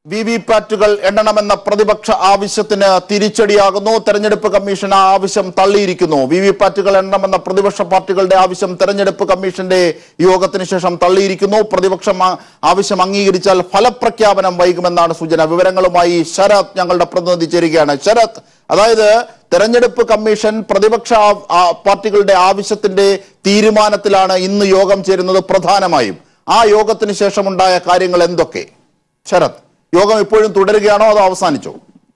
V V പാറ്റുകൾ എണ്ണണമെന്ന പ്രതിപക്ഷ ആവശ്യത്തിന് തിരിച്ചടിയാകുന്നു തെരഞ്ഞെടുപ്പ് കമ്മീഷൻ ആ ആവശ്യം തള്ളിയിരിക്കുന്നു വി വി പാറ്റുകൾ എണ്ണണമെന്ന പ്രതിപക്ഷ പാർട്ടികളുടെ ആവശ്യം തെരഞ്ഞെടുപ്പ് കമ്മീഷന്റെ യോഗത്തിന് ശേഷം തള്ളിയിരിക്കുന്നു പ്രതിപക്ഷം ആ- ആവശ്യം അംഗീകരിച്ചാൽ ഫലപ്രഖ്യാപനം വൈകുമെന്നാണ് സൂചന വിവരങ്ങളുമായി ശരത് ഞങ്ങളുടെ പ്രതിനിധി ചേരുകയാണ് ശരത് അതായത് തെരഞ്ഞെടുപ്പ് കമ്മീഷൻ പ്രതിപക്ഷ ആ- ആ പാർട്ടികളുടെ ആവശ്യത്തിന്റെ തീരുമാനത്തിലാണ് ഇന്ന് യോഗം ചേരുന്നത് പ്രധാനമായും ആ യോഗത്തിന് ശേഷമുണ്ടായ കാര്യങ്ങൾ എന്തൊക്കെ ശരത് യോഗം ഇപ്പോഴും തുടരുകയാണോ അതോ അവസാനിച്ചോ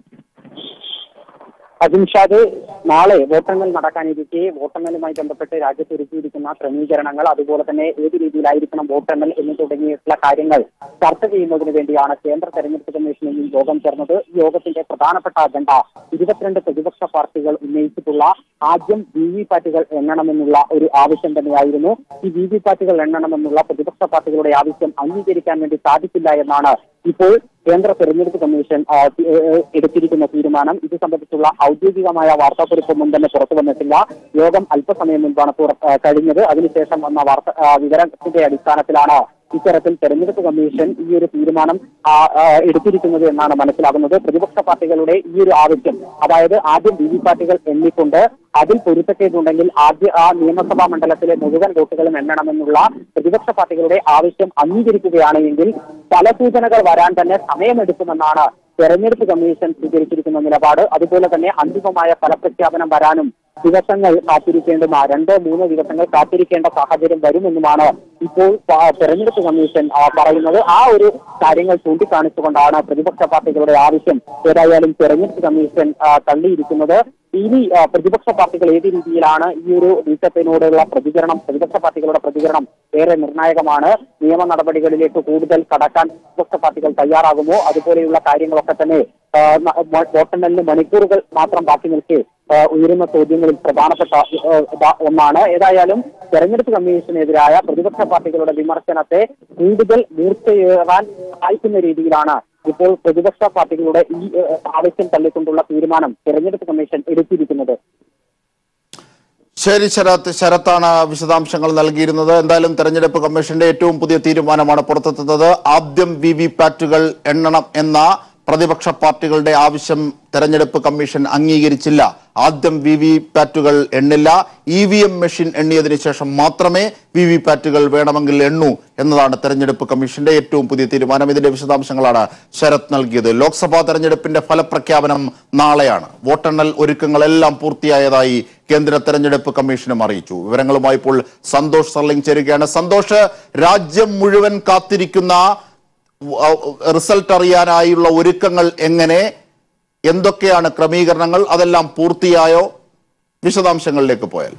അജിംഷാദ് നാളെ വോട്ടെണ്ണൽ നടക്കാനിരിക്കെ വോട്ടെണ്ണലുമായി ബന്ധപ്പെട്ട് രാജ്യത്ത് ഒരുക്കിയിരിക്കുന്ന ക്രമീകരണങ്ങൾ അതുപോലെ തന്നെ ഏത് രീതിയിലായിരിക്കണം വോട്ടെണ്ണൽ എന്ന് തുടങ്ങിയിട്ടുള്ള കാര്യങ്ങൾ ചർച്ച ചെയ്യുന്നതിന് വേണ്ടിയാണ് കേന്ദ്ര തെരഞ്ഞെടുപ്പ് കമ്മീഷനിൽ ഈ യോഗം ചേർന്നത് ഈ യോഗത്തിന്റെ പ്രധാനപ്പെട്ട അജണ്ട ഇരുപത്തിരണ്ട് പ്രതിപക്ഷ പാർട്ടികൾ ഉന്നയിച്ചിട്ടുള്ള ആദ്യം വി വി പാറ്റുകൾ എണ്ണണമെന്നുള്ള ഒരു ആവശ്യം തന്നെയായിരുന്നു ഈ വി വി പാറ്റുകൾ എണ്ണണമെന്നുള്ള പ്രതിപക്ഷ പാർട്ടികളുടെ ആവശ്യം അംഗീകരിക്കാൻ വേണ്ടി സാധിക്കില്ല എന്നാണ് ഇപ്പോൾ കേന്ദ്ര തെരഞ്ഞെടുപ്പ് കമ്മീഷൻ ആ, ഏഹ്, എടുത്തിരിക്കുന്ന തീരുമാനം ഇത് സംബന്ധിച്ചുള്ള ഔദ്യോഗികമായ വാർത്താക്കുറിപ്പൊന്നും തന്നെ പുറത്തു വന്നിട്ടില്ല യോഗം അല്പസമയം മുൻപാണ് പുറ- ആ, കഴിഞ്ഞത് അതിനുശേഷം വന്ന വാർത്ത ആ, വിവരത്തിന്റെ അടിസ്ഥാനത്തിലാണ് ഇത്തരത്തിൽ തെരഞ്ഞെടുപ്പ് കമ്മീഷൻ ഈ ഒരു തീരുമാനം ആ, ആ, എടുത്തിരിക്കുന്നത് എന്നാണ് മനസ്സിലാകുന്നത് പ്രതിപക്ഷ പാർട്ടികളുടെ ഈ ഒരു ആവശ്യം അതായത് ആദ്യം വി വി പാർട്ടികൾ എണ്ണിക്കൊണ്ട് അതിൽ പൊരുത്തക്കേടുണ്ടെങ്കിൽ ആദ്യ ആ നിയമസഭാ മണ്ഡലത്തിലെ മുഴുവൻ വോട്ടുകളും എണ്ണണമെന്നുള്ള പ്രതിപക്ഷ പാർട്ടികളുടെ ആവശ്യം അംഗീകരിക്കുകയാണ് എങ്കിൽ പല സൂചനകൾ വരാൻ തന്നെ സമയമെടുക്കുമെന്നാണ് തെരഞ്ഞെടുപ്പ് കമ്മീഷൻ സ്വീകരിച്ചിരിക്കുന്ന നിലപാട് അതുപോലെ തന്നെ അന്തിമമായ ഫലപ്രഖ്യാപനം വരാനും ദിവസങ്ങൾ കാത്തിരിക്കേണ്ടുന്ന രണ്ടോ മൂന്നോ ദിവസങ്ങൾ കാത്തിരിക്കേണ്ട സാഹചര്യം വരുമെന്നുമാണ് ഇപ്പോൾ പ- തെരഞ്ഞെടുപ്പ് കമ്മീഷൻ ആ, പറയുന്നത് ആ ഒരു കാര്യങ്ങൾ ചൂണ്ടിക്കാണിച്ചുകൊണ്ടാണ് പ്രതിപക്ഷ പാർട്ടികളുടെ ആവശ്യം ഏതായാലും തെരഞ്ഞെടുപ്പ് കമ്മീഷൻ ആ, തള്ളിയിരിക്കുന്നത് ഇനി ആ, പ്രതിപക്ഷ പാർട്ടികൾ ഏത് രീതിയിലാണ് ഈ ഒരു നീക്കത്തിനോടുള്ള പ്രതികരണം പ്രതിപക്ഷ പാർട്ടികളുടെ പ്രതികരണം ഏറെ നിർണായകമാണ് നിയമ നടപടികളിലേക്ക് കൂടുതൽ കടക്കാൻ പ്രതിപക്ഷ പാർട്ടികൾ തയ്യാറാകുമോ അതുപോലെയുള്ള കാര്യങ്ങളൊക്കെ തന്നെ ആ, ന- വോ- വോട്ടെണ്ണലിന് മണിക്കൂറുകൾ മാത്രം ബാക്കി നിൽക്കെ ആ, ഉയരുന്ന ചോദ്യങ്ങളിൽ പ്രധാനപ്പെട്ട ആ, ഇതാ ഒന്നാണ് ഏതായാലും തെരഞ്ഞെടുപ്പ് കമ്മീഷനെതിരായ പ്രതിപക്ഷ പാർട്ടികളുടെ വിമർശനത്തെ കൂടുതൽ മൂർച്ചയേറാൻ സഹായിക്കുന്ന രീതിയിലാണ് ഇപ്പോൾ പ്രതിപക്ഷ പാർട്ടികളുടെ ഈ ആ, ആവശ്യം തള്ളിക്കൊണ്ടുള്ള തീരുമാനം തെരഞ്ഞെടുപ്പ് കമ്മീഷൻ എടുത്തിരിക്കുന്നത് ശരി ശരത് ശരത്താണ് വിശദാംശങ്ങൾ നൽകിയിരുന്നത് എന്തായാലും തെരഞ്ഞെടുപ്പ് കമ്മീഷന്റെ ഏറ്റവും പുതിയ തീരുമാനമാണ് പുറത്തെത്തുന്നത് ആദ്യം വി വി പാറ്റുകൾ എണ്ണണം എന്ന പ്രതിപക്ഷ പാർട്ടികളുടെ ആവശ്യം തെരഞ്ഞെടുപ്പ് കമ്മീഷൻ അംഗീകരിച്ചില്ല ആദ്യം വി വി പാറ്റുകൾ എണ്ണില്ല ഇ വി എം മെഷീൻ എണ്ണിയതിനു ശേഷം മാത്രമേ വി വി പാറ്റുകൾ വേണമെങ്കിൽ എണ്ണൂ എന്നതാണ് തെരഞ്ഞെടുപ്പ് കമ്മീഷന്റെ ഏറ്റവും പുതിയ തീരുമാനം ഇതിന്റെ വിശദാംശങ്ങളാണ് ശരത് നൽകിയത് ലോക്സഭാ തെരഞ്ഞെടുപ്പിന്റെ ഫലപ്രഖ്യാപനം നാളെയാണ് വോട്ടെണ്ണൽ ഒരുക്കങ്ങളെല്ലാം പൂർത്തിയായതായി കേന്ദ്ര തെരഞ്ഞെടുപ്പ് കമ്മീഷനും അറിയിച്ചു വിവരങ്ങളുമായി ഇപ്പോൾ സന്തോഷ് സർലിംഗ് ചേരുകയാണ് സന്തോഷ് രാജ്യം മുഴുവൻ കാത്തിരിക്കുന്ന വ- റിസൾട്ട് അറിയാനായുള്ള ഒരുക്കങ്ങൾ എങ്ങനെ എന്തൊക്കെയാണ് ക്രമീകരണങ്ങൾ അതെല്ലാം പൂർത്തിയായോ വിശദാംശങ്ങളിലേക്ക് പോയാൽ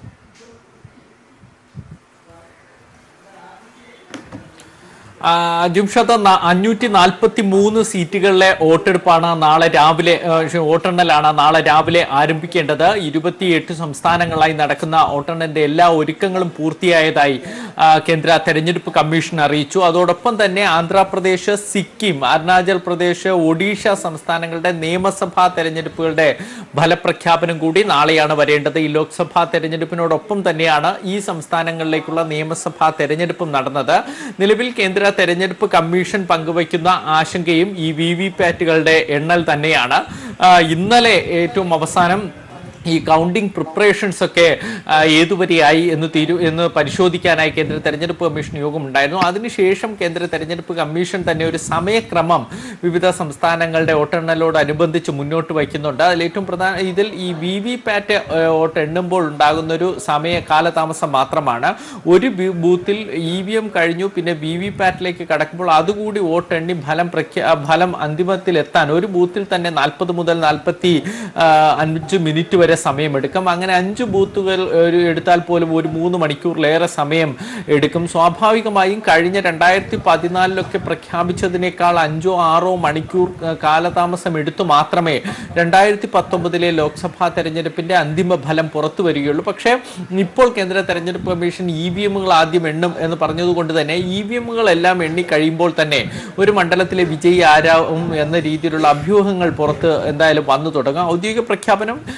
ആ, ജുംഷത്ത് ന- അഞ്ഞൂറ്റി നാൽപ്പത്തി മൂന്ന് സീറ്റുകളിലെ വോട്ടെടുപ്പാണ് നാളെ രാവിലെ ആ, ക്ഷ- വോട്ടെണ്ണലാണ് നാളെ രാവിലെ ആരംഭിക്കേണ്ടത് ഇരുപത്തിയെട്ട് സംസ്ഥാനങ്ങളായി നടക്കുന്ന വോട്ടെണ്ണലിന്റെ എല്ലാ ഒരുക്കങ്ങളും പൂർത്തിയായതായി ആ, കേന്ദ്ര തെരഞ്ഞെടുപ്പ് കമ്മീഷൻ അറിയിച്ചു അതോടൊപ്പം തന്നെ ആന്ധ്രാപ്രദേശ് സിക്കിം അരുണാചൽ പ്രദേശ് ഒഡീഷ സംസ്ഥാനങ്ങളുടെ നിയമസഭാ തെരഞ്ഞെടുപ്പുകളുടെ ഫലപ്രഖ്യാപനം കൂടി നാളെയാണ് വരേണ്ടത് ഈ ലോക്സഭാ തെരഞ്ഞെടുപ്പിനോടൊപ്പം തന്നെയാണ് ഈ സംസ്ഥാനങ്ങളിലേക്കുള്ള നിയമസഭാ തെരഞ്ഞെടുപ്പും നടന്നത് നിലവിൽ കേന്ദ്ര തെരഞ്ഞെടുപ്പ് കമ്മീഷൻ പങ്കുവയ്ക്കുന്ന ആശങ്കയും ഈ വി വി പാറ്റുകളുടെ എണ്ണൽ തന്നെയാണ് ആ, ഇന്നലെ ഏറ്റവും അവസാനം ഈ കൗണ്ടിംഗ് പ്രിപ്പറേഷൻസ് ഒക്കെ ആ, ഏതുവരെയായി എന്ന് തീരു എന്ന് പരിശോധിക്കാനായി കേന്ദ്ര തെരഞ്ഞെടുപ്പ് കമ്മീഷൻ യോഗം ഉണ്ടായിരുന്നു അതിനുശേഷം കേന്ദ്ര തെരഞ്ഞെടുപ്പ് കമ്മീഷൻ തന്നെ ഒരു സമയക്രമം വിവിധ സംസ്ഥാനങ്ങളുടെ വോട്ടെണ്ണലോടനുബന്ധിച്ച് മുന്നോട്ട് വയ്ക്കുന്നുണ്ട് അതിൽ ഏറ്റവും പ്രധാന ഇതിൽ ഈ വി വി പാറ്റ് വോട്ട് എണ്ണുമ്പോൾ ഉണ്ടാകുന്ന ഒരു സമയ കാലതാമസം മാത്രമാണ് ഒരു ബി- ബൂത്തിൽ ഇ വി എം കഴിഞ്ഞു പിന്നെ വി വി പാറ്റിലേക്ക് കടക്കുമ്പോൾ അതുകൂടി വോട്ടെണ്ണി ഫലം പ്രഖ്യാ ഫലം അന്തിമത്തിൽ എത്താൻ ഒരു ബൂത്തിൽ തന്നെ നാൽപ്പത് മുതൽ നാൽപ്പത്തി അഞ്ച് മിനിറ്റ് വരെ സമയമെടുക്കും അങ്ങനെ അഞ്ച് ബൂത്തുകൾ ഒരു എടുത്താൽ പോലും ഒരു മൂന്ന് മണിക്കൂറിലേറെ സമയം എടുക്കും സ്വാഭാവികമായും കഴിഞ്ഞ രണ്ടായിരത്തി പതിനാലിലൊക്കെ പ്രഖ്യാപിച്ചതിനേക്കാൾ അഞ്ചോ ആറോ മണിക്കൂർ ആ, കാലതാമസം എടുത്തു മാത്രമേ രണ്ടായിരത്തി പത്തൊമ്പതിലെ ലോക്സഭാ തെരഞ്ഞെടുപ്പിന്റെ അന്തിമ ഫലം പുറത്തു വരികയുള്ളൂ പക്ഷേ ഇപ്പോൾ കേന്ദ്ര തെരഞ്ഞെടുപ്പ് കമ്മീഷൻ ഇ വി എമ്മുകൾ ആദ്യം എണ്ണും എന്ന് പറഞ്ഞതുകൊണ്ട് തന്നെ ഇ വി എമ്മുകളെല്ലാം എണ്ണി കഴിയുമ്പോൾ തന്നെ ഒരു മണ്ഡലത്തിലെ വിജയി ആരാവും എന്ന രീതിയിലുള്ള അഭ്യൂഹങ്ങൾ പുറത്ത് എന്തായാലും വന്നു തുടങ്ങും ഔദ്യോഗിക പ്രഖ്യാപനം വി വി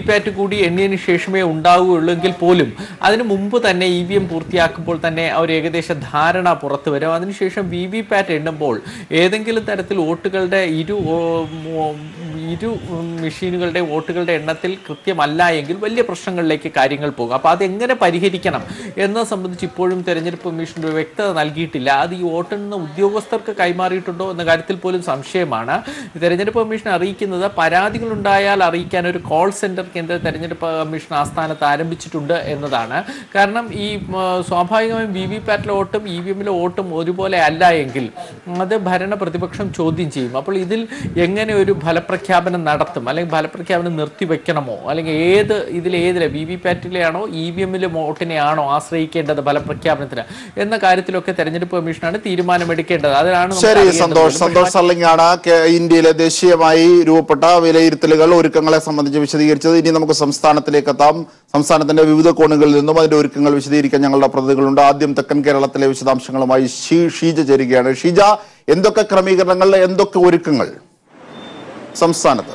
പാറ്റ് കൂടി എണ്ണിയതിനു ശേഷമേ ഉണ്ടാവുകയുള്ളൂ എങ്കിൽ പോലും അതിനു മുമ്പ് തന്നെ ഇ വി എം പൂർത്തിയാക്കുമ്പോൾ തന്നെ ഒരു ഏകദേശ ധാരണ പുറത്തു വരും അതിനുശേഷം വി വി പാറ്റ് എണ്ണുമ്പോൾ ഏതെങ്കിലും തരത്തിൽ വോട്ടുകളുടെ ഇരു ഓ, മോ- ഇരു മെഷീനുകളുടെ വോട്ടുകളുടെ എണ്ണത്തിൽ കൃത്യമല്ല എങ്കിൽ വലിയ പ്രശ്നങ്ങളിലേക്ക് കാര്യങ്ങൾ പോകും അപ്പോൾ അതെങ്ങനെ പരിഹരിക്കണം എന്നത് സംബന്ധിച്ച് ഇപ്പോഴും തെരഞ്ഞെടുപ്പ് കമ്മീഷൻ ഒരു വ്യക്തത നൽകിയിട്ടില്ല അത് ഈ വോട്ടെണ്ണുന്ന ഉദ്യോഗസ്ഥർക്ക് കൈമാറിയിട്ടുണ്ടോ എന്ന കാര്യത്തിൽ പോലും സംശയമാണ് തെരഞ്ഞെടുപ്പ് കമ്മീഷൻ അറിയിക്കുന്നത് പരാതികൾ ഉണ്ടായാൽ അറിയിക്കാൻ ഒരു കോൾ സെന്റർ കേന്ദ്ര തെരഞ്ഞെടുപ്പ് കമ്മീഷൻ ആസ്ഥാനത്ത് ആരംഭിച്ചിട്ടുണ്ട് എന്നതാണ് കാരണം ഈ ഉം, സ്വാഭാവികമായും വി വി പാറ്റിലെ വോട്ടും ഇ വി എമ്മിലെ വോട്ടും ഒരുപോലെ അല്ല എങ്കിൽ അത് ഭരണ പ്രതിപക്ഷം ചോദ്യം ചെയ്യും അപ്പോൾ ഇതിൽ എങ്ങനെ ഒരു ഫലപ്രഖ്യാപനം നടത്തും അല്ലെങ്കിൽ ഫലപ്രഖ്യാപനം നിർത്തിവെക്കണമോ അല്ലെങ്കിൽ ഏത് ഇതിൽ ഏതിലെ വി വി പാറ്റിലെയാണോ ഇ വി എമ്മിലെ വോട്ടിനെയാണോ ആശ്രയിക്കേണ്ടത് ഫലപ്രഖ്യാപനത്തിന് എന്ന കാര്യത്തിലൊക്കെ തെരഞ്ഞെടുപ്പ് കമ്മീഷനാണ് തീരുമാനമെടുക്കേണ്ടത് അതിനാണ് നമുക്ക് ശരി അറിയേണ്ടത്. സന്തോഷ് പക്ഷേ സന്തോഷ് സർലിംഗാണ് കേ- ഇന്ത്യയിലെ ദേശീയമായി രൂപപ്പെട്ട വിലയിരുത്തലുകൾ ഒരുക്കങ്ങളെ സംബന്ധിച്ച് വിശദീകരിച്ചത് ഇനി നമുക്ക് സംസ്ഥാനത്തിലേക്ക് എത്താം സംസ്ഥാനത്തിന്റെ വിവിധ കോണുകളിൽ നിന്നും അതിന്റെ ഒരുക്കങ്ങൾ വിശദീകരിക്കാൻ ഞങ്ങളുടെ പ്രതിനിധികളുണ്ട് ആദ്യം തെക്കൻ കേരളത്തിലെ വിശദാംശങ്ങളുമായി ഷീ- ഷീജ ചേരുകയാണ് ഷീജ എന്തൊക്കെ ക്രമീകരണങ്ങൾ എന്തൊക്കെ ഒരുക്കങ്ങൾ സംസ്ഥാനത്ത്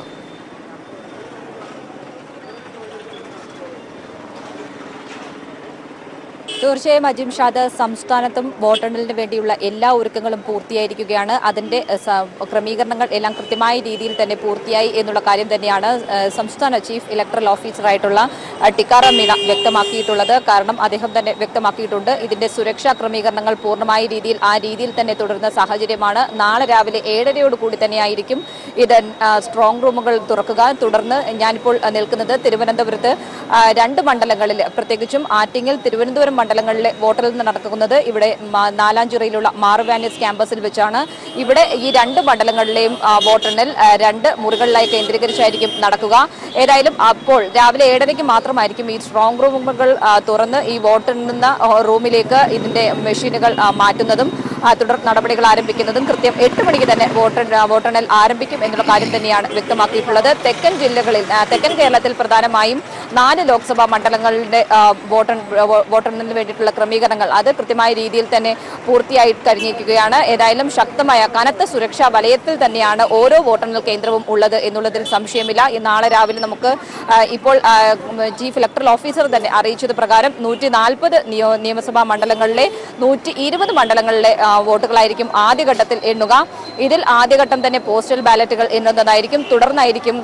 തീർച്ചയായും അജിം ഷാദ് സംസ്ഥാനത്തും വോട്ടെണ്ണലിന് വേണ്ടിയുള്ള എല്ലാ ഒരുക്കങ്ങളും പൂർത്തിയായിരിക്കുകയാണ് അതിന്റെ എഹ്, സ- ക്രമീകരണങ്ങൾ എല്ലാം കൃത്യമായ രീതിയിൽ തന്നെ പൂർത്തിയായി എന്നുള്ള കാര്യം തന്നെയാണ് എഹ്, സംസ്ഥാന ചീഫ് ഇലക്ട്രൽ ഓഫീസറായിട്ടുള്ള അഹ്, ടിക്കാറാം മീണ വ്യക്തമാക്കിയിട്ടുള്ളത് കാരണം അദ്ദേഹം തന്നെ വ്യക്തമാക്കിയിട്ടുണ്ട് ഇതിന്റെ സുരക്ഷാ ക്രമീകരണങ്ങൾ പൂർണ്ണമായ രീതിയിൽ ആ രീതിയിൽ തന്നെ തുടരുന്ന സാഹചര്യമാണ് നാളെ രാവിലെ ഏഴരയോട് കൂടി തന്നെയായിരിക്കും ഇത് ആ, സ്ട്രോങ് റൂമുകൾ തുറക്കുക തുടർന്ന് ഞാനിപ്പോൾ ആ, നിൽക്കുന്നത് തിരുവനന്തപുരത്ത് ആ, രണ്ട് മണ്ഡലങ്ങളിൽ പ്രത്യേകിച്ചും ആറ്റിങ്ങൽ തിരുവനന്തപുരം മണ്ഡലങ്ങളിലെ വോട്ടെണ്ണൽ നടക്കുന്നത് ഇവിടെ മ- നാലാഞ്ചിറയിലുള്ള മാറുവാനിയസ് ക്യാമ്പസിൽ വെച്ചാണ് ഇവിടെ ഈ രണ്ട് മണ്ഡലങ്ങളിലെയും ആ, വോട്ടെണ്ണൽ ആ, രണ്ട് മുറികളിലായി കേന്ദ്രീകരിച്ചായിരിക്കും നടക്കുക ഏതായാലും അപ്പോൾ രാവിലെ ഏഴരയ്ക്ക് മാത്രമായിരിക്കും ഈ സ്ട്രോങ് റൂമുകൾ ആ, തുറന്ന് ഈ വോട്ടെണ്ണുന്ന ആ, റൂമിലേക്ക് ഇതിന്റെ മെഷീനുകൾ ആ, മാറ്റുന്നതും ആ, തുടർ നടപടികൾ ആരംഭിക്കുന്നതും കൃത്യം എട്ട് മണിക്ക് തന്നെ വോട്ടെ വോട്ടെണ്ണൽ ആരംഭിക്കും എന്നുള്ള കാര്യം തന്നെയാണ് വ്യക്തമാക്കിയിട്ടുള്ളത് തെക്കൻ ജില്ലകളിൽ ആ, തെക്കൻ കേരളത്തിൽ പ്രധാനമായും നാല് ലോക്സഭാ മണ്ഡലങ്ങളുടെ ആ, വോട്ടെൺ വോ- വോട്ടെണ്ണലിന് വേണ്ടിയിട്ടുള്ള ക്രമീകരണങ്ങൾ അത് കൃത്യമായ രീതിയിൽ തന്നെ പൂർത്തിയായി കഴിഞ്ഞിരിക്കുകയാണ് ഏതായാലും ശക്തമായ കനത്ത സുരക്ഷാ വലയത്തിൽ തന്നെയാണ് ഓരോ വോട്ടെണ്ണൽ കേന്ദ്രവും ഉള്ളത് എന്നുള്ളതിൽ സംശയമില്ല ഈ നാളെ രാവിലെ നമുക്ക് ആ, ഇപ്പോൾ ആ, ഉം, ചീഫ് ഇലക്ട്രൽ ഓഫീസർ തന്നെ അറിയിച്ചത് പ്രകാരം നൂറ്റി നാൽപ്പത് നിയമസഭാ മണ്ഡലങ്ങളിലെ നൂറ്റി ഇരുപത് മണ്ഡലങ്ങളിലെ ആ, വോട്ടുകളായിരിക്കും ആദ്യഘട്ടത്തിൽ എണ്ണുക ഇതിൽ ആദ്യഘട്ടം തന്നെ പോസ്റ്റൽ ബാലറ്റുകൾ എണ്ണുന്നതായിരിക്കും തുടർന്നായിരിക്കും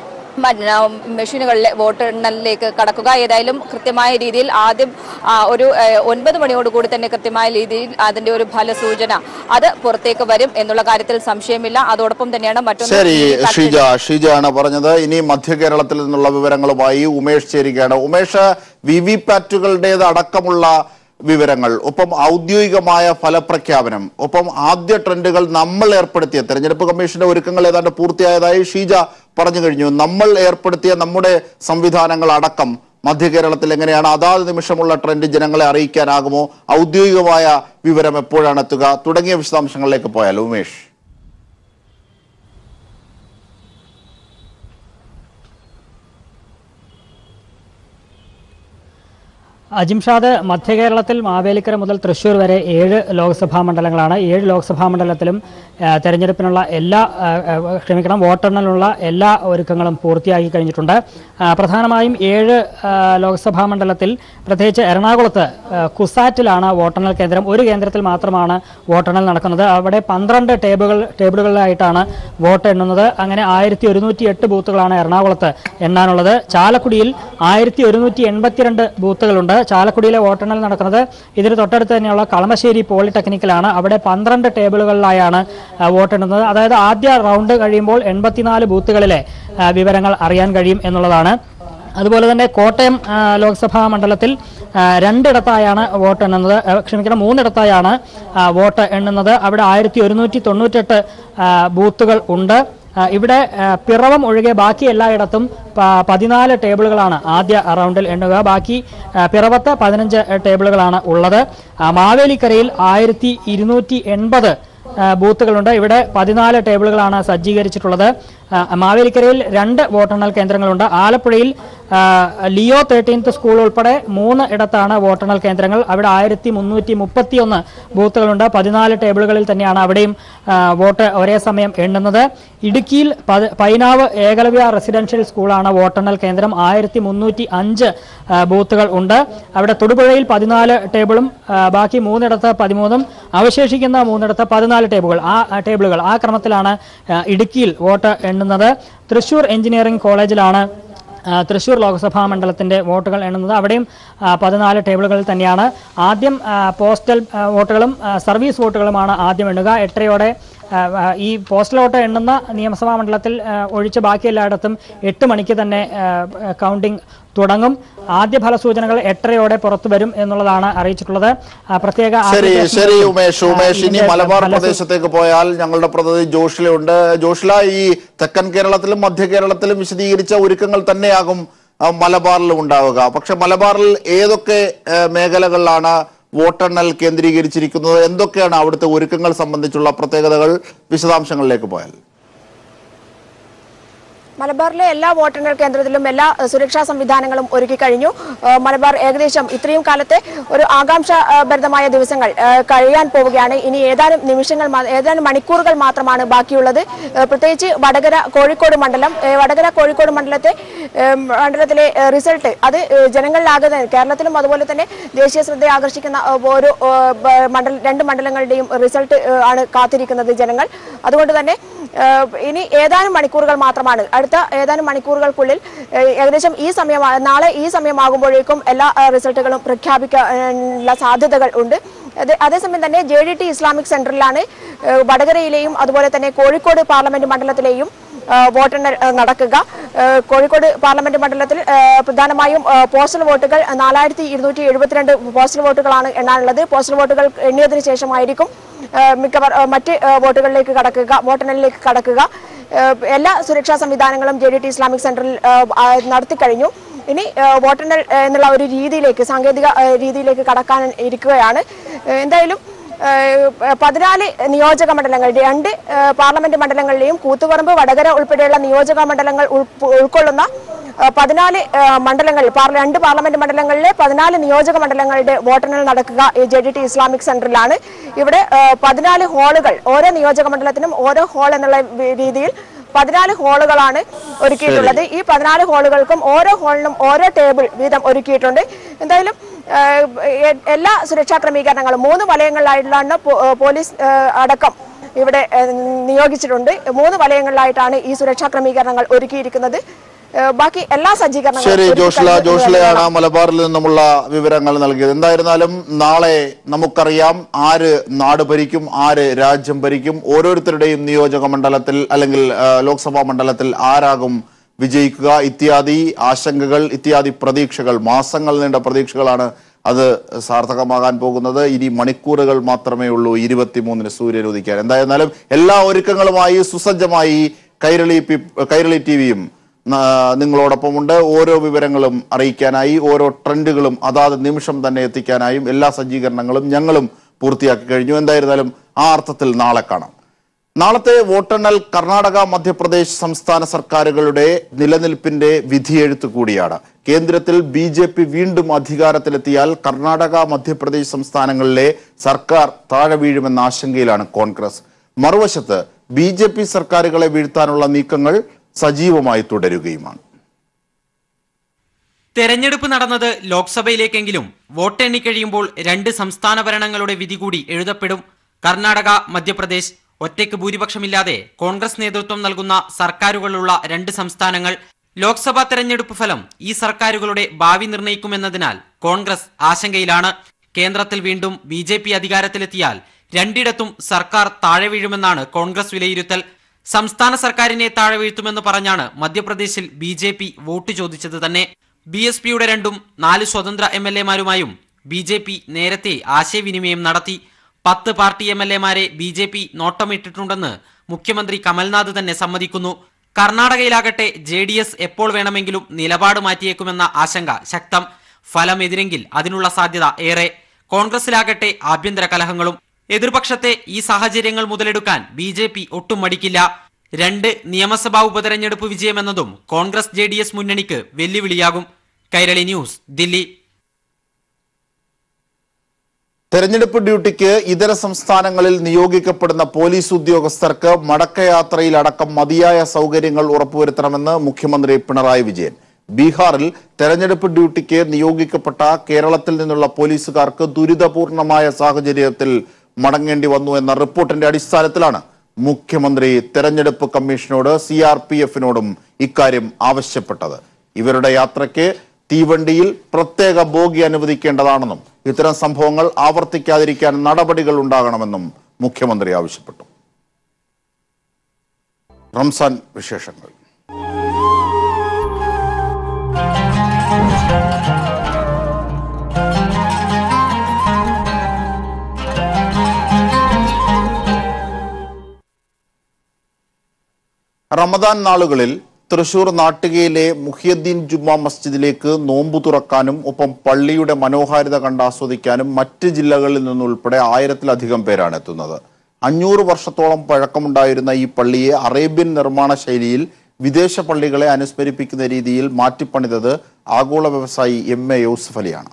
മ- ആ, മെഷീനുകളിലെ വോട്ടെണ്ണലിലേക്ക് കടക്കുക ഏതായാലും കൃത്യമായ രീതിയിൽ ആദ്യം ആ, ഒരു ഏ, ഒൻപത് മണിയോടുകൂടി തന്നെ കൃത്യമായ രീതിയിൽ അതിന്റെ ഒരു ഫലസൂചന അത് പുറത്തേക്ക് വരും എന്നുള്ള കാര്യത്തിൽ സംശയമില്ല അതോടൊപ്പം തന്നെയാണ് മറ്റൊന്ന് ശരി ഈ കത്ത് ഷീജ ഷീജയാണ് പറഞ്ഞത് ഇനി മധ്യ കേരളത്തിൽ നിന്നുള്ള വിവരങ്ങളുമായി ഉമേഷ് ചേരുകയാണ് ഉമേഷ് വി വി പാറ്റുകളുടേത് അടക്കമുള്ള വിവരങ്ങൾ ഒപ്പം ഔദ്യോഗികമായ ഫലപ്രഖ്യാപനം ഒപ്പം ആദ്യ ട്രെൻഡുകൾ നമ്മൾ ഏർപ്പെടുത്തിയ തെരഞ്ഞെടുപ്പ് കമ്മീഷന്റെ ഒരുക്കങ്ങൾ ഏതാണ്ട് പൂർത്തിയായതായി ഷീജ പറഞ്ഞു കഴിഞ്ഞു നമ്മൾ ഏർപ്പെടുത്തിയ നമ്മുടെ സംവിധാനങ്ങൾ അടക്കം മധ്യ കേരളത്തിൽ എങ്ങനെയാണ് അതാത് നിമിഷമുള്ള ട്രെൻഡ് ജനങ്ങളെ അറിയിക്കാനാകുമോ ഔദ്യോഗികമായ വിവരം എപ്പോഴാണ് എത്തുക തുടങ്ങിയ വിശദാംശങ്ങളിലേക്ക് പോയാൽ ഉമേഷ് അജിംഷാദ് മധ്യ കേരളത്തിൽ മാവേലിക്കര മുതൽ തൃശ്ശൂർ വരെ ഏഴ് ലോക്സഭാ മണ്ഡലങ്ങളാണ് ഏഴ് ലോക്സഭാ മണ്ഡലത്തിലും ആ, തെരഞ്ഞെടുപ്പിനുള്ള എല്ലാ ആ, ആ, ക്ഷമിക്കണം വോട്ടെണ്ണലിനുള്ള എല്ലാ ഒരുക്കങ്ങളും പൂർത്തിയാക്കി കഴിഞ്ഞിട്ടുണ്ട് ആ, പ്രധാനമായും ഏഴ് ആ, ലോക്സഭാ മണ്ഡലത്തിൽ പ്രത്യേകിച്ച് എറണാകുളത്ത് ആ, കുസാറ്റിലാണ് വോട്ടെണ്ണൽ കേന്ദ്രം ഒരു കേന്ദ്രത്തിൽ മാത്രമാണ് വോട്ടെണ്ണൽ നടക്കുന്നത് അവിടെ പന്ത്രണ്ട് ടേബിളുകൾ ടേബിളുകളിലായിട്ടാണ് വോട്ട് എണ്ണുന്നത് അങ്ങനെ ആയിരത്തി ഒരുന്നൂറ്റി എട്ട് ബൂത്തുകളാണ് എറണാകുളത്ത് എണ്ണാനുള്ളത് ചാലക്കുടിയിൽ ആയിരത്തി ഒരുന്നൂറ്റി എൺപത്തിരണ്ട് ബൂത്തുകളുണ്ട് ചാലക്കുടിയിലെ വോട്ടെണ്ണൽ നടക്കുന്നത് ഇതിന് തൊട്ടടുത്ത് തന്നെയുള്ള കളമശ്ശേരി പോളിടെക്നിക്കലാണ് അവിടെ പന്ത്രണ്ട് ടേബിളുകളിലായാണ് ആ, വോട്ടെണ്ണുന്നത് അതായത് ആദ്യ റൗണ്ട് കഴിയുമ്പോൾ എൺപത്തിനാല് ബൂത്തുകളിലെ ആ, വിവരങ്ങൾ അറിയാൻ കഴിയും എന്നുള്ളതാണ് അതുപോലെ തന്നെ കോട്ടയം ആ, ലോക്സഭാ മണ്ഡലത്തിൽ ആ, രണ്ടിടത്തായാണ് വോട്ട് എണ്ണുന്നത് ആ, ക്ഷമിക്കണം മൂന്നിടത്തായാണ് ആ, വോട്ട് എണ്ണുന്നത് അവിടെ ആയിരത്തി ഒരുന്നൂറ്റി തൊണ്ണൂറ്റെട്ട് ആ, ബൂത്തുകൾ ഉണ്ട് ആ, ഇവിടെ ആ, പിറവം ഒഴികെ ബാക്കി എല്ലായിടത്തും പ- പതിനാല് ടേബിളുകളാണ് ആദ്യ റൗണ്ടിൽ എണ്ണുക ബാക്കി ആ, പിറവത്ത് പതിനഞ്ച് ടേബിളുകളാണ് ഉള്ളത് ആ, മാവേലിക്കരയിൽ ആയിരത്തി ഇരുന്നൂറ്റി എൺപത് ആ, ബൂത്തുകളുണ്ട് ഇവിടെ പതിനാല് ടേബിളുകളാണ് സജ്ജീകരിച്ചിട്ടുള്ളത് ആ, മാവേലിക്കരയിൽ രണ്ട് വോട്ടെണ്ണൽ കേന്ദ്രങ്ങളുണ്ട് ആലപ്പുഴയിൽ ആ, ലിയോ തേർട്ടീൻത്ത് സ്കൂൾ ഉൾപ്പെടെ മൂന്ന് ഇടത്താണ് വോട്ടെണ്ണൽ കേന്ദ്രങ്ങൾ അവിടെ ആയിരത്തി മുന്നൂറ്റി മുപ്പത്തി ഒന്ന് ബൂത്തുകളുണ്ട് പതിനാല് ടേബിളുകളിൽ തന്നെയാണ് അവിടെയും ആ, വോട്ട് ഒരേ സമയം എണ്ണുന്നത് ഇടുക്കിയിൽ പത്- പൈനാവ് ഏകലവ്യ റെസിഡൻഷ്യൽ സ്കൂളാണ് വോട്ടെണ്ണൽ കേന്ദ്രം ആയിരത്തി മുന്നൂറ്റി അഞ്ച് ആ, ബൂത്തുകൾ ഉണ്ട് അവിടെ തൊടുപുഴയിൽ പതിനാല് ടേബിളും ആ, ബാക്കി മൂന്നിടത്ത് പതിമൂന്നും അവശേഷിക്കുന്ന മൂന്നിടത്ത് പതിനാല് ടേബിളുകൾ ആ ആ ടേബിളുകൾ ആ ക്രമത്തിലാണ് ആ, ഇടുക്കിയിൽ വോട്ട് എണ്ണുന്നത് തൃശൂർ എഞ്ചിനീയറിംഗ് കോളേജിലാണ് ആ, തൃശൂർ ലോക്സഭാ മണ്ഡലത്തിന്റെ വോട്ടുകൾ എണ്ണുന്നത് അവിടെയും ആ, പതിനാല് ടേബിളുകളിൽ തന്നെയാണ് ആദ്യം ആ, പോസ്റ്റൽ ആ, വോട്ടുകളും ആ, സർവീസ് വോട്ടുകളുമാണ് ആദ്യം എണ്ണുക എട്ടരയോടെ ആ, ആ, ഈ പോസ്റ്റൽ വോട്ട് എണ്ണുന്ന നിയമസഭാ മണ്ഡലത്തിൽ ആ, ഒഴിച്ച് ബാക്കി എല്ലായിടത്തും എട്ട് മണിക്ക് തന്നെ ആ, കൗണ്ടിംഗ് തുടങ്ങും ആദ്യ ഫലസൂചനകൾ എട്ടരയോടെ പുറത്തു വരും എന്നുള്ളതാണ് അറിയിച്ചിട്ടുള്ളത് ആ, പ്രത്യേക ശരി ആപ്ലിക്കേഷൻ ശരി വഴി, ഉമേഷ് ആ, ഉമേഷ് ഇനി ഇതിന്റെ മലബാർ ഫലസൂ- പ്രദേശത്തേക്ക് പോയാൽ ഞങ്ങളുടെ പ്രതിനിധി ജോഷിലുണ്ട് ജോഷില ഈ തെക്കൻ കേരളത്തിലും മധ്യ കേരളത്തിലും വിശദീകരിച്ച ഒരുക്കങ്ങൾ തന്നെയാകും ആ, മലബാറിലും ഉണ്ടാവുക പക്ഷെ മലബാറിൽ ഏതൊക്കെ ആ, മേഖലകളിലാണ് വോട്ടെണ്ണൽ കേന്ദ്രീകരിച്ചിരിക്കുന്നത് എന്തൊക്കെയാണ് അവിടുത്തെ ഒരുക്കങ്ങൾ സംബന്ധിച്ചുള്ള പ്രത്യേകതകൾ വിശദാംശങ്ങളിലേക്ക് പോയാൽ മലബാറിലെ എല്ലാ വോട്ടെണ്ണൽ കേന്ദ്രത്തിലും എല്ലാ ഏഹ്, സുരക്ഷാ സംവിധാനങ്ങളും ഒരുക്കി കഴിഞ്ഞു ഏഹ്, മലബാർ ഏകദേശം ഇത്രയും കാലത്തെ ഒരു ആകാംക്ഷ ഏഹ്, ഭരിതമായ ദിവസങ്ങൾ ഏഹ്, കഴിയാൻ പോവുകയാണ് ഇനി ഏതാനും നിമിഷങ്ങൾ മാ- ഏതാനും മണിക്കൂറുകൾ മാത്രമാണ് ബാക്കിയുള്ളത് ഏഹ്, പ്രത്യേകിച്ച് വടകര കോഴിക്കോട് മണ്ഡലം ഏഹ്, വടകര കോഴിക്കോട് മണ്ഡലത്തെ ഏഹ്, മണ്ഡലത്തിലെ ഏഹ്, റിസൾട്ട് അത് ഏഹ്, ജനങ്ങളിലാകെ തന്നെ കേരളത്തിലും അതുപോലെ തന്നെ ദേശീയ ശ്രദ്ധ ആകർഷിക്കുന്ന ഏഹ്, ഓരോ ഏഹ്, ബ- മണ്ഡല രണ്ട് മണ്ഡലങ്ങളുടെയും റിസൾട്ട് ഏഹ്, ആണ് കാത്തിരിക്കുന്നത് ജനങ്ങൾ അതുകൊണ്ട് തന്നെ ഏഹ്, ഇനി ഏതാനും മണിക്കൂറുകൾ മാത്രമാണ് അടുത്ത ഏതാനും മണിക്കൂറുകൾക്കുള്ളിൽ ഏഹ്, ഏകദേശം ഈ സമയം നാളെ ഈ സമയമാകുമ്പോഴേക്കും എല്ലാ ഏഹ്, റിസൾട്ടുകളും പ്രഖ്യാപിക്കാനുള്ള സാധ്യതകൾ ഉണ്ട് അത് അതേസമയം തന്നെ ജെ ഡി ടി ഇസ്ലാമിക് സെന്ററിലാണ് ഏഹ്, വടകരയിലെയും അതുപോലെ തന്നെ കോഴിക്കോട് പാർലമെന്റ് മണ്ഡലത്തിലെയും ഏഹ്, വോട്ടെണ്ണൽ ഏഹ്, നടക്കുക ഏഹ്, കോഴിക്കോട് പാർലമെന്റ് മണ്ഡലത്തിൽ ഏഹ്, പ്രധാനമായും ഏഹ്, പോസ്റ്റൽ വോട്ടുകൾ നാലായിരത്തി ഇരുന്നൂറ്റി എഴുപത്തിരണ്ട് പോസ്റ്റൽ വോട്ടുകളാണ് എണ്ണാനുള്ളത് പോസ്റ്റൽ വോട്ടുകൾ എണ്ണിയതിനു ശേഷമായിരിക്കും ഏഹ്, മിക്കവർ ഏഹ്, മറ്റ് ഏഹ്, വോട്ടുകളിലേക്ക് കടക്കുക വോട്ടെണ്ണലിലേക്ക് കടക്കുക ഏഹ്, എല്ലാ സുരക്ഷാ സംവിധാനങ്ങളും ജെ ഡി ടി ഇസ്ലാമിക് സെന്ററിൽ ഏഹ്, ആ, നടത്തിക്കഴിഞ്ഞു ഇനി ഏഹ്, വോട്ടെണ്ണൽ ഏഹ്, എന്നുള്ള ഒരു രീതിയിലേക്ക് സാങ്കേതിക ഏഹ്, രീതിയിലേക്ക് കടക്കാൻ ഇരിക്കുകയാണ് ഏഹ്, എന്തായാലും ഏഹ്, പതിനാല് നിയോജക മണ്ഡലങ്ങൾ രണ്ട് ഏഹ്, പാർലമെന്റ് മണ്ഡലങ്ങളിലെയും കൂത്തുപറമ്പ് വടകര ഉൾപ്പെടെയുള്ള നിയോജക മണ്ഡലങ്ങൾ ഉൾപ്പ- ഉൾക്കൊള്ളുന്ന ഏഹ്, പതിനാല് ഏഹ്, മണ്ഡലങ്ങളിൽ പാർല- രണ്ട് പാർലമെന്റ് മണ്ഡലങ്ങളിലെ പതിനാല് നിയോജക മണ്ഡലങ്ങളുടെ വോട്ടെണ്ണൽ നടക്കുക ജെ ഡി ടി ഇസ്ലാമിക് സെന്ററിലാണ് ഇവിടെ ഏഹ്, പതിനാല് ഹാളുകൾ ഓരോ നിയോജക മണ്ഡലത്തിനും ഓരോ ഹാൾ എന്നുള്ള വി- രീതിയിൽ പതിനാല് ഹാളുകളാണ് ഒരുക്കിയിട്ടുള്ളത് ഈ പതിനാല് ഹാളുകൾക്കും ഓരോ ഹാളിനും ഓരോ ടേബിൾ വീതം ഒരുക്കിയിട്ടുണ്ട് എന്തായാലും ഏഹ്, എ- എല്ലാ സുരക്ഷാ ക്രമീകരണങ്ങളും മൂന്ന് വലയങ്ങളിലായിട്ടാണ് പോ- ഏഹ്, പോലീസ് ഏഹ്, അടക്കം ഇവിടെ ഏഹ്, നിയോഗിച്ചിട്ടുണ്ട് മൂന്ന് വലയങ്ങളിലായിട്ടാണ് ഈ സുരക്ഷാ ക്രമീകരണങ്ങൾ ഒരുക്കിയിരിക്കുന്നത് ഏഹ്, ബാക്കി എല്ലാ സജ്ജീകരണങ്ങളും ശരി ഒരുക്കി ജോഷ്ല കഴിഞ്ഞു എന്ന് ജോഷ്ലയാണ് തന്നെയാണ്. മലബാറിൽ നിന്നുമുള്ള വിവരങ്ങൾ നൽകിയത് എന്തായിരുന്നാലും നാളെ നമുക്കറിയാം ആര് നാട് ഭരിക്കും ആര് രാജ്യം ഭരിക്കും ഓരോരുത്തരുടെയും നിയോജക മണ്ഡലത്തിൽ അല്ലെങ്കിൽ ആ, ലോക്സഭാ മണ്ഡലത്തിൽ ആരാകും വിജയിക്കുക ഇത്യാദി ആശങ്കകൾ ഇത്യാദി പ്രതീക്ഷകൾ മാസങ്ങൾ നീണ്ട പ്രതീക്ഷകളാണ് അത് സാർത്ഥകമാകാൻ പോകുന്നത് ഇനി മണിക്കൂറുകൾ മാത്രമേ ഉള്ളൂ ഇരുപത്തിമൂന്നിന് സൂര്യൻ ഉദിക്കാൻ എന്തായിരുന്നാലും എല്ലാ ഒരുക്കങ്ങളുമായി സുസജ്ജമായി കൈരളി പി- കൈരളി ടി വിയും നിങ്ങളോടൊപ്പമുണ്ട് ഓരോ വിവരങ്ങളും അറിയിക്കാനായി ഓരോ ട്രെൻഡുകളും അതാത് നിമിഷം തന്നെ എത്തിക്കാനായും എല്ലാ സജ്ജീകരണങ്ങളും ഞങ്ങളും പൂർത്തിയാക്കി കഴിഞ്ഞു എന്തായിരുന്നാലും ആ അർത്ഥത്തിൽ നാളെ കാണാം നാളത്തെ വോട്ടെണ്ണൽ കർണാടക മധ്യപ്രദേശ് സംസ്ഥാന സർക്കാരുകളുടെ നിലനിൽപ്പിന്റെ വിധിയെഴുത്ത് കൂടിയാണ് കേന്ദ്രത്തിൽ ബി ജെ പി വീണ്ടും അധികാരത്തിലെത്തിയാൽ കർണാടക മധ്യപ്രദേശ് സംസ്ഥാനങ്ങളിലെ സർക്കാർ താഴെ വീഴുമെന്ന ആശങ്കയിലാണ് കോൺഗ്രസ് മറുവശത്ത് ബി ജെ പി സർക്കാരുകളെ വീഴ്ത്താനുള്ള നീക്കങ്ങൾ സജീവമായി തുടരുകയുമാണ് തെരഞ്ഞെടുപ്പ് നടന്നത് ലോക്സഭയിലേക്കെങ്കിലും വോട്ടെണ്ണി കഴിയുമ്പോൾ രണ്ട് സംസ്ഥാന ഭരണങ്ങളുടെ വിധി കൂടി എഴുതപ്പെടും കർണാടക മധ്യപ്രദേശ് ഒറ്റയ്ക്ക് ഭൂരിപക്ഷമില്ലാതെ കോൺഗ്രസ് നേതൃത്വം നൽകുന്ന സർക്കാരുകളുള്ള രണ്ട് സംസ്ഥാനങ്ങൾ ലോക്സഭാ തെരഞ്ഞെടുപ്പ് ഫലം ഈ സർക്കാരുകളുടെ ഭാവി നിർണ്ണയിക്കുമെന്നതിനാൽ കോൺഗ്രസ് ആശങ്കയിലാണ് കേന്ദ്രത്തിൽ വീണ്ടും ബി ജെ പി അധികാരത്തിലെത്തിയാൽ രണ്ടിടത്തും സർക്കാർ താഴെ വീഴുമെന്നാണ് കോൺഗ്രസ് വിലയിരുത്തൽ സംസ്ഥാന സർക്കാരിനെ താഴെ വീഴ്ത്തുമെന്ന് പറഞ്ഞാണ് മധ്യപ്രദേശിൽ ബി ജെ പി വോട്ട് ചോദിച്ചത് തന്നെ ബി എസ് പിയുടെ രണ്ടും നാല് സ്വതന്ത്ര എം എൽ എമാരുമായും ബി ജെ പി നേരത്തെ ആശയവിനിമയം നടത്തി പത്ത് പാർട്ടി എം എൽ എമാരെ ബി ജെ പി നോട്ടമിട്ടിട്ടുണ്ടെന്ന് മുഖ്യമന്ത്രി കമൽനാഥ് തന്നെ സമ്മതിക്കുന്നു കർണാടകയിലാകട്ടെ ജെ ഡി എസ് എപ്പോൾ വേണമെങ്കിലും നിലപാട് മാറ്റിയേക്കുമെന്ന ആശങ്ക ശക്തം ഫലം എതിരെങ്കിൽ അതിനുള്ള സാധ്യത ഏറെ കോൺഗ്രസിലാകട്ടെ ആഭ്യന്തര കലഹങ്ങളും എതിർപക്ഷത്തെ ഈ സാഹചര്യങ്ങൾ മുതലെടുക്കാൻ ബി ജെ പി ഒട്ടും മടിക്കില്ല രണ്ട് നിയമസഭാ ഉപതെരഞ്ഞെടുപ്പ് വിജയമെന്നതും കോൺഗ്രസ് ജെ ഡി എസ് മുന്നണിക്ക് വെല്ലുവിളിയാകും കൈരളി ന്യൂസ് ദില്ലി തെരഞ്ഞെടുപ്പ് ഡ്യൂട്ടിക്ക് ഇതര സംസ്ഥാനങ്ങളിൽ നിയോഗിക്കപ്പെടുന്ന പോലീസ് ഉദ്യോഗസ്ഥർക്ക് മടക്കയാത്രയിലടക്കം മതിയായ സൗകര്യങ്ങൾ ഉറപ്പുവരുത്തണമെന്ന് മുഖ്യമന്ത്രി പിണറായി വിജയൻ ബീഹാറിൽ തെരഞ്ഞെടുപ്പ് ഡ്യൂട്ടിക്ക് നിയോഗിക്കപ്പെട്ട കേരളത്തിൽ നിന്നുള്ള പോലീസുകാർക്ക് ദുരിതപൂർണമായ സാഹചര്യത്തിൽ മടങ്ങേണ്ടി വന്നു എന്ന റിപ്പോർട്ടിന്റെ അടിസ്ഥാനത്തിലാണ് മുഖ്യമന്ത്രി തെരഞ്ഞെടുപ്പ് കമ്മീഷനോട് സി ആർ പി എഫിനോടും ഇക്കാര്യം ആവശ്യപ്പെട്ടത് ഇവരുടെ യാത്രയ്ക്ക് തീവണ്ടിയിൽ പ്രത്യേക ബോഗി അനുവദിക്കേണ്ടതാണെന്നും ഇത്തരം സംഭവങ്ങൾ ആവർത്തിക്കാതിരിക്കാൻ നടപടികൾ ഉണ്ടാകണമെന്നും മുഖ്യമന്ത്രി ആവശ്യപ്പെട്ടു റംസാൻ വിശേഷങ്ങൾ റമദാൻ നാളുകളിൽ തൃശൂർ നാട്ടികയിലെ മുഹിയദ്ദീൻ ജുമാ മസ്ജിദിലേക്ക് നോമ്പു തുറക്കാനും ഒപ്പം പള്ളിയുടെ മനോഹാരിത കണ്ടാസ്വദിക്കാനും മറ്റ് ജില്ലകളിൽ നിന്നുൾപ്പെടെ ആയിരത്തിലധികം പേരാണ് എത്തുന്നത് അഞ്ഞൂറ് വർഷത്തോളം പഴക്കമുണ്ടായിരുന്ന ഈ പള്ളിയെ അറേബ്യൻ നിർമ്മാണ ശൈലിയിൽ വിദേശ പള്ളികളെ അനുസ്മരിപ്പിക്കുന്ന രീതിയിൽ മാറ്റിപ്പണിതത് ആഗോള വ്യവസായി എം എ യൂസഫ് അലിയാണ്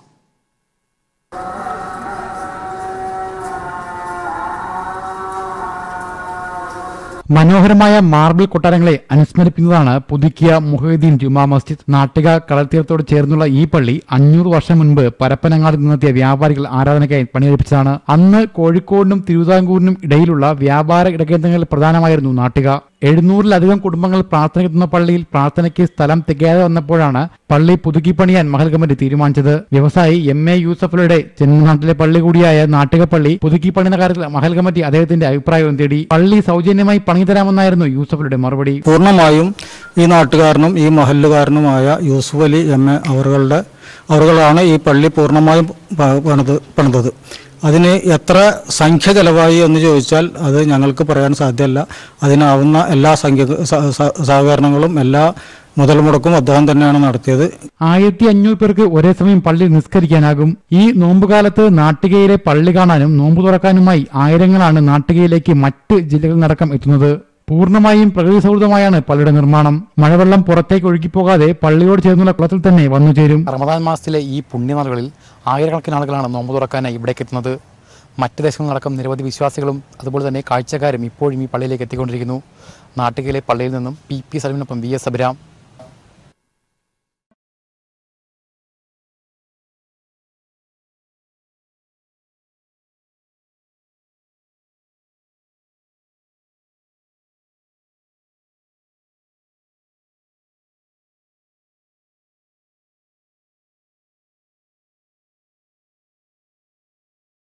മനോഹരമായ മാർബിൾ കൊട്ടാരങ്ങളെ അനുസ്മരിപ്പിക്കുന്നതാണ് പുതുക്കിയ മുഹീദ്ദീൻ ജുമാ മസ്ജിദ് നാട്ടിക കടൽത്തീരത്തോട് ചേർന്നുള്ള ഈ പള്ളി അഞ്ഞൂറ് വർഷം മുൻപ് പരപ്പനങ്ങാട് നിന്നെത്തിയ വ്യാപാരികൾ ആരാധനയ്ക്കായി പണികഴിപ്പിച്ചതാണ് അന്ന് കോഴിക്കോടിനും തിരുവിതാംകൂറിനും ഇടയിലുള്ള വ്യാപാര ഇടകേന്ദ്രങ്ങളിൽ പ്രധാനമായിരുന്നു നാട്ടിക എഴുന്നൂറിലധികം കുടുംബങ്ങൾ പ്രാർത്ഥനയ്ക്കെത്തുന്ന പള്ളിയിൽ പ്രാർത്ഥനയ്ക്ക് സ്ഥലം തികയാതെ വന്നപ്പോഴാണ് പള്ളി പുതുക്കി പണിയാൻ മഹൽ കമ്മിറ്റി തീരുമാനിച്ചത് വ്യവസായി എം എ യൂസഫലിയുടെ ജന്മനാട്ടിലെ പള്ളി കൂടിയായ നാട്ടിക പള്ളി പുതുക്കി പണിയുന്ന കാര്യത്തിൽ മഹൽ കമ്മിറ്റി അദ്ദേഹത്തിന്റെ അഭിപ്രായവും തേടി പള്ളി സൗജന്യമായി പണിതരാമെന്നായിരുന്നു യൂസഫലിയുടെ മറുപടി പൂർണ്ണമായും ഈ നാട്ടുകാരനും ഈ മഹല്ലുകാരനുമായ യൂസുഫ് അലി എം എ അവറുകളുടെ അവറുകളാണ് ഈ പള്ളി പൂർണ്ണമായും പ- പണിത് പണിതത് അതിന് എത്ര സംഖ്യ ചെലവായി എന്ന് ചോദിച്ചാൽ അത് ഞങ്ങൾക്ക് പറയാൻ സാധ്യമല്ല അതിനാവുന്ന എല്ലാ സംഖ്യ സ- സ- സഹകരണങ്ങളും എല്ലാ മുതൽ മുടക്കും അദ്ദേഹം തന്നെയാണ് നടത്തിയത് ആയിരത്തി അഞ്ഞൂറ് പേർക്ക് ഒരേ സമയം പള്ളിയിൽ നിസ്കരിക്കാനാകും ഈ നോമ്പുകാലത്ത് നാട്ടികയിലെ പള്ളി കാണാനും നോമ്പ് തുറക്കാനുമായി ആയിരങ്ങളാണ് നാട്ടികയിലേക്ക് മറ്റ് ജില്ലകളിൽ നടക്കം എത്തുന്നത് പൂർണ്ണമായും പ്രകൃതി സൗഹൃദമായാണ് പള്ളിയുടെ നിർമ്മാണം മഴവെള്ളം പുറത്തേക്ക് ഒഴുകിപ്പോകാതെ പള്ളിയോട് ചേർന്നുള്ള കുളത്തിൽ തന്നെ വന്നു ചേരും റമദാൻ മാസത്തിലെ ഈ പുണ്യനാളുകളിൽ ആയിരക്കണക്കിന് ആളുകളാണ് നോമ്പ് തുറക്കാനായി ഇവിടേക്ക് എത്തുന്നത് മറ്റ് ദേശങ്ങളിലടക്കം നിരവധി വിശ്വാസികളും അതുപോലെ തന്നെ കാഴ്ചക്കാരും ഇപ്പോഴും ഈ പള്ളിയിലേക്ക് എത്തിക്കൊണ്ടിരിക്കുന്നു നാട്ടികയിലെ പള്ളിയിൽ നിന്നും പി പി സലീമിനൊപ്പം വി എസ് അഭിരാം